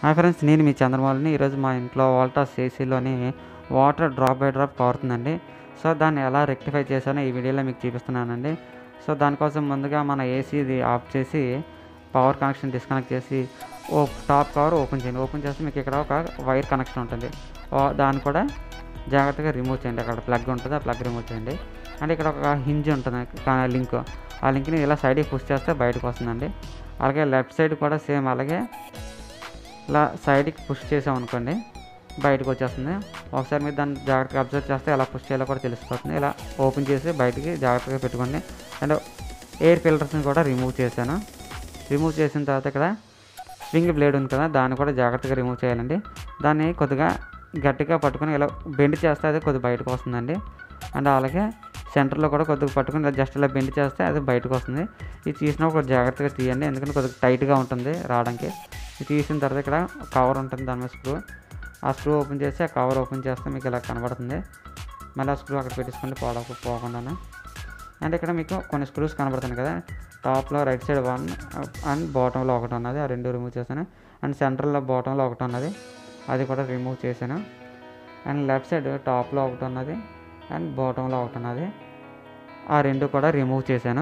hi friends నేను మీ చంద్రమౌళిని ఈరోజు మా ఇంట్లో వాల్టాస్ ఏసీలోని వాటర్ డ్రాప్ బై డ్రాప్ కారుతుందండి సో దాన్ని ఎలా రెక్టిఫై చేశానో ఈ వీడియోలో మీకు చూపిస్తున్నానండి సో దానికోసం ముందుగా మన ఏసీది ఆఫ్ చేసి పవర్ కనెక్షన్ డిస్కనెక్ట్ చేసి ఓ టాప్ కవర్ ఓపెన్ చేయండి ఓపెన్ చేస్తే మీకు ఇక్కడ ఒక వైర్ కనెక్షన్ ఉంటుంది ఓ- దాన్ని కూడా జాగ్రత్తగా రిమూవ్ చేయండి అక్కడ ప్లగ్ ఉంటుంది ఆ ప్లగ్ రిమూవ్ చేయండి అండ్ ఇక్కడ ఒక హింజ్ ఉంటుంది లింక్ ఆ లింక్ని ఇలా సైడ్కి పుష్ చేస్తే బయటకు వస్తుందండి అలాగే లెఫ్ట్ సైడ్ కూడా సేమ్ అలాగే ఇలా సైడ్కి పుష్ చేసాం అనుకోండి బయటకు వచ్చేస్తుంది ఒకసారి మీరు దాన్ని జాగ్రత్తగా అబ్జర్వ్ చేస్తే ఎలా పుష్ చేయాలో కూడా తెలిసిపోతుంది ఇలా ఓపెన్ చేసి బయటికి జాగ్రత్తగా పెట్టుకోండి అండ్ ఎయిర్ ఫిల్టర్స్ని కూడా రిమూవ్ చేశాను రిమూవ్ చేసిన తర్వాత ఇక్కడ స్వింగ్ బ్లేడ్ ఉంది కదా దాన్ని కూడా జాగ్రత్తగా రిమూవ్ చేయాలండి దాన్ని కొద్దిగా గట్టిగా పట్టుకొని ఇలా బెండ్ చేస్తే అది కొద్దిగా బయటకు వస్తుందండి అండ్ అలాగే సెంటర్లో కూడా కొద్దిగా పట్టుకొని ఇలా జస్ట్ ఇలా బెండ్ చేస్తే అది బయటకు వస్తుంది ఇది తీసినప్పుడు కొద్దిగా జాగ్రత్తగా తీయండి ఎందుకంటే కొద్దిగా టైట్గా ఉంటుంది రావడానికి ఇది తీసిన తర్వాత ఇక్కడ కవర్ ఉంటుంది దాని మీద స్క్రూ ఆ స్క్రూ ఓపెన్ చేసి ఆ కవర్ ఓపెన్ చేస్తే మీకు ఇలా కనబడుతుంది మళ్ళీ ఆ స్క్రూ అక్కడ పెట్టేసుకుంటే పోవడానికి పోకుండాను అండ్ ఇక్కడ మీకు కొన్ని స్క్రూస్ కనబడుతున్నాయి కదా టాప్లో రైట్ సైడ్ వన్ అండ్ బాటంలో ఒకటి ఉన్నది ఆ రెండు రిమూవ్ చేశాను అండ్ సెంటర్లో బాటంలో ఒకటి ఉన్నది అది కూడా రిమూవ్ చేశాను అండ్ లెఫ్ట్ సైడ్ టాప్లో ఒకటి ఉన్నది అండ్ బాటంలో ఒకటి ఉన్నది ఆ రెండు కూడా రిమూవ్ చేశాను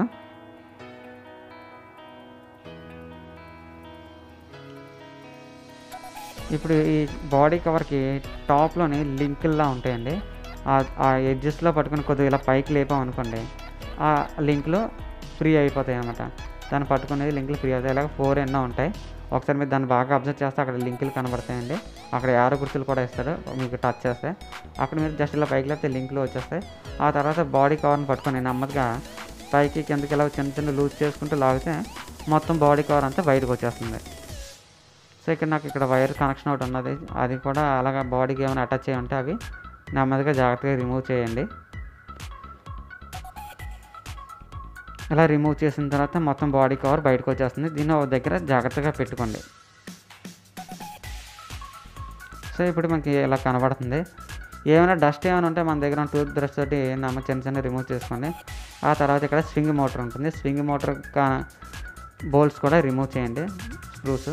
ఇప్పుడు ఈ బాడీ కవర్కి టాప్లోని లింకుల్లా ఉంటాయండి ఆ- ఆ ఎడ్జెస్లో పట్టుకుని కొద్దిగా ఇలా పైకి లేపాం అనుకోండి ఆ లింకులు ఫ్రీ అయిపోతాయి అనమాట దాన్ని పట్టుకునేది లింకులు ఫ్రీ అవుతాయి ఇలాగ ఫోర్ ఎన్నో ఉంటాయి ఒకసారి మీరు దాన్ని బాగా అబ్జర్వ్ చేస్తే అక్కడ లింకులు కనబడతాయండి అక్కడ యారో గుర్తులు కూడా ఇస్తాడు మీకు టచ్ చేస్తే అక్కడ మీరు జస్ట్ ఇలా పైకి లేపితే లింకులు వచ్చేస్తాయి ఆ తర్వాత బాడీ కవర్ని పట్టుకొని నెమ్మదిగా పైకి కిందకి ఇలా చిన్న చిన్న లూజ్ చేసుకుంటూ లాగితే మొత్తం బాడీ కవర్ అంతా బయటకు వచ్చేస్తుంది సో ఇక్కడ నాకు ఇక్కడ వైర్ కనెక్షన్ ఒకటి ఉన్నది అది కూడా అలాగా బాడీకి ఏమైనా అటాచ్ అయ్యి ఉంటే అవి నెమ్మదిగా జాగ్రత్తగా రిమూవ్ చేయండి ఇలా రిమూవ్ చేసిన తర్వాత మొత్తం బాడీ కవర్ బయటకు వచ్చేస్తుంది దీన్ని ఒక దగ్గర జాగ్రత్తగా పెట్టుకోండి సో ఇప్పుడు మనకి ఇలా కనబడుతుంది ఏమైనా డస్ట్ ఏమైనా ఉంటే మన దగ్గర టూత్ బ్రష్ తోటి నమ్మ చిన్న చిన్న రిమూవ్ చేసుకోండి ఆ తర్వాత ఇక్కడ స్వింగ్ మోటార్ ఉంటుంది స్వింగ్ మోటార్ బోల్ట్స్ కూడా రిమూవ్ చేయండి స్క్రూస్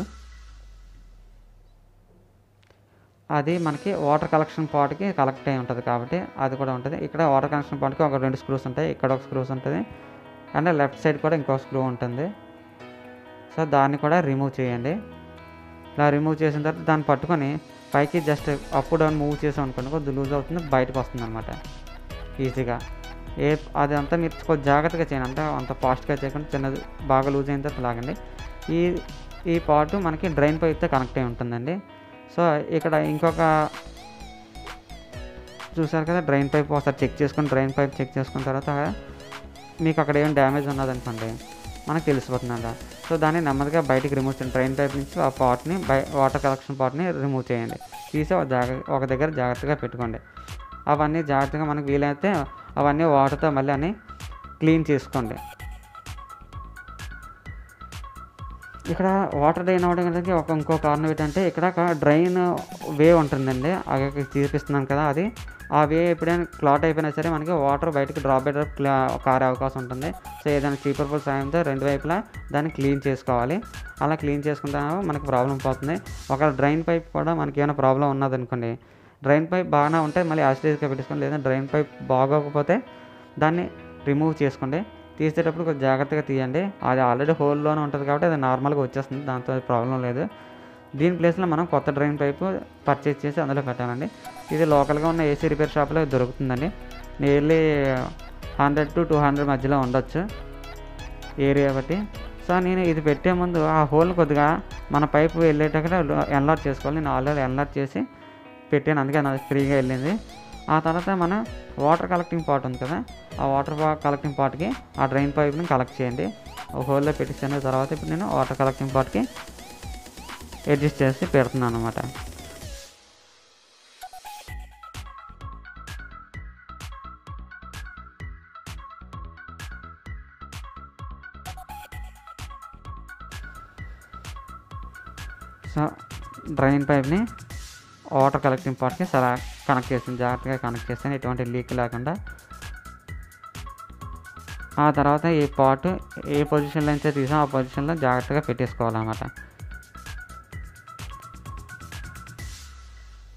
అది మనకి వాటర్ కలెక్షన్ పాట్కి కలెక్ట్ అయి ఉంటుంది కాబట్టి అది కూడా ఉంటుంది ఇక్కడ వాటర్ కలెక్షన్ పాట్కి ఒక రెండు స్క్రూస్ ఉంటాయి ఇక్కడ ఒక స్క్రూస్ ఉంటుంది అండ్ లెఫ్ట్ సైడ్ కూడా ఇంకో స్క్రూ ఉంటుంది సో దాన్ని కూడా రిమూవ్ చేయండి ఇలా రిమూవ్ చేసిన తర్వాత దాన్ని పట్టుకొని పైకి జస్ట్ అప్ డౌన్ మూవ్ చేసాం అనుకోండి కొద్దిగా లూజ్ అవుతుంది బయటకు వస్తుంది అనమాట ఈజీగా ఏ అది అంతా మీరు కొద్దిగా జాగ్రత్తగా చేయండి అంటే అంత ఫాస్ట్గా చేయకుండా చిన్నది బాగా లూజ్ అయిన తర్వాత లాగండి ఈ ఈ పార్ట్ మనకి డ్రైన్ పైప్తో కనెక్ట్ అయి ఉంటుందండి సో ఇక్కడ ఇంకొక చూసారు కదా డ్రైన్ పైప్ ఒకసారి చెక్ చేసుకొని డ్రైన్ పైప్ చెక్ చేసుకున్న తర్వాత మీకు అక్కడ ఏం డ్యామేజ్ ఉన్నదనుకోండి మనకు తెలిసిపోతుందంట సో దాన్ని నెమ్మదిగా బయటికి రిమూవ్ చేయండి డ్రైన్ పైప్ నుంచి ఆ పాట్ని బై వాటర్ కలెక్షన్ పాట్ని రిమూవ్ చేయండి తీసి ఒక జాగ్ర ఒక దగ్గర జాగ్రత్తగా పెట్టుకోండి అవన్నీ జాగ్రత్తగా మనకు వీలైతే అవన్నీ వాటర్తో మళ్ళీ అన్ని క్లీన్ చేసుకోండి ఇక్కడ వాటర్ డ్రైన్ అవడానికి ఒక ఇంకో కారణం ఏంటంటే ఇక్కడ ఒక డ్రైన్ వే ఉంటుందండి అది చూపిస్తున్నాను కదా అది ఆ వే ఎప్పుడైనా క్లాట్ అయిపోయినా సరే మనకి వాటర్ బయటకు డ్రాప్ బై డ్రాప్ కారే అవకాశం ఉంటుంది సో ఏదైనా చీపర్ పుల్ సాయంతో రెండు వైపులా దాన్ని క్లీన్ చేసుకోవాలి అలా క్లీన్ చేసుకుంటే మనకి ప్రాబ్లం పోతుంది ఒక డ్రైన్ పైప్ కూడా మనకి ఏమైనా ప్రాబ్లం ఉన్నదనుకోండి డ్రైన్ పైప్ బాగానే ఉంటే మళ్ళీ యాసిడైజ్గా పెట్టేసుకోండి లేదా డ్రైన్ పైప్ బాగోకపోతే దాన్ని రిమూవ్ చేసుకోండి తీసేటప్పుడు కొంచెం జాగ్రత్తగా తీయండి అది ఆల్రెడీ హోల్లోనే ఉంటుంది కాబట్టి అది నార్మల్గా వచ్చేస్తుంది దాంతో ప్రాబ్లం లేదు దీని ప్లేస్లో మనం కొత్త డ్రైన్ పైపు పర్చేస్ చేసి అందులో పెట్టాలండి ఇది లోకల్గా ఉన్న ఏసీ రిపేర్ షాప్లో దొరుకుతుందండి nearly hundred to two hundred మధ్యలో ఉండొచ్చు ఏరియా బట్టి సో నేను ఇది పెట్టే ముందు ఆ హోల్ కొద్దిగా మన పైపు వెళ్ళేటక్కడ ఎన్లాట్ చేసుకోవాలి నేను ఆల్రెడీ ఎన్లాట్ చేసి పెట్టాను అందుకే నాకు ఫ్రీగా వెళ్ళింది ఆ తర్వాత మన వాటర్ కలెక్టింగ్ పాట్ ఉంది కదా ఆ వాటర్ కలెక్టింగ్ పాట్కి ఆ డ్రైన్ పైప్ని కలెక్ట్ చేయండి ఒక హోల్లో పెట్టేసిన తర్వాత ఇప్పుడు నేను వాటర్ కలెక్టింగ్ పాట్కి అడ్జస్ట్ చేసి పెడుతున్నాను అనమాట సో డ్రైన్ పైప్ని వాటర్ కలెక్టింగ్ పార్ట్కి చాలా కనెక్ట్ చేస్తాను జాగ్రత్తగా కనెక్ట్ చేస్తాను ఎటువంటి లీక్ లేకుండా ఆ తర్వాత ఈ పార్ట్ ఏ పొజిషన్లో అయితే తీసాం ఆ పొజిషన్లో జాగ్రత్తగా పెట్టేసుకోవాలన్నమాట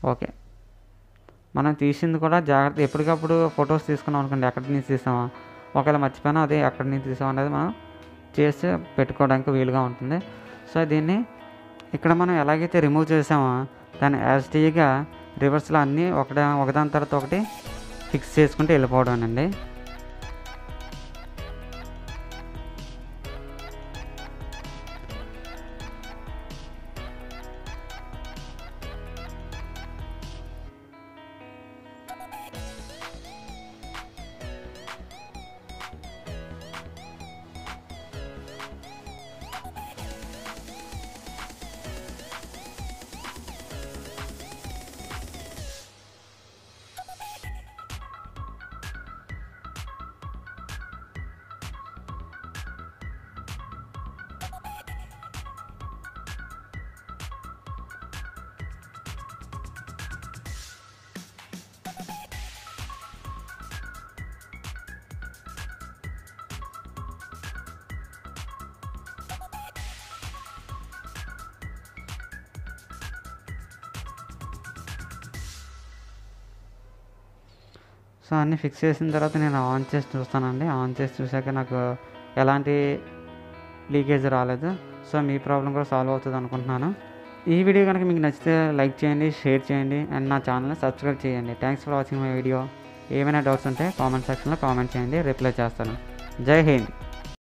ఓకే మనం తీసింది కూడా జాగ్రత్త ఎప్పటికప్పుడు ఫొటోస్ తీసుకున్నాం అనుకోండి ఎక్కడి నుంచి తీసామా ఒకవేళ మర్చిపోయినా అది ఎక్కడి నుంచి తీసాం అనేది మనం చేసి పెట్టుకోవడానికి వీలుగా ఉంటుంది సో దీన్ని ఇక్కడ మనం ఎలాగైతే రిమూవ్ చేసామో దాన్ని యాజ్టీగా రివర్స్లో అన్నీ ఒకట ఒకదాని తర్వాత ఒకటి ఫిక్స్ చేసుకుంటూ వెళ్ళిపోవడం అండి సో అన్నీ ఫిక్స్ చేసిన తర్వాత నేను ఆన్ చేసి చూస్తానండి ఆన్ చేసి చూసాక నాకు ఎలాంటి లీకేజ్ రాలేదు సో మీ ప్రాబ్లం కూడా సాల్వ్ అవుతుంది అనుకుంటున్నాను ఈ వీడియో కనుక మీకు నచ్చితే లైక్ చేయండి షేర్ చేయండి అండ్ నా ఛానల్ని సబ్స్క్రైబ్ చేయండి thanks for watching my video ఏమైనా డౌట్స్ ఉంటే కామెంట్ సెక్షన్లో కామెంట్ చేయండి రిప్లై చేస్తాను జై హింద్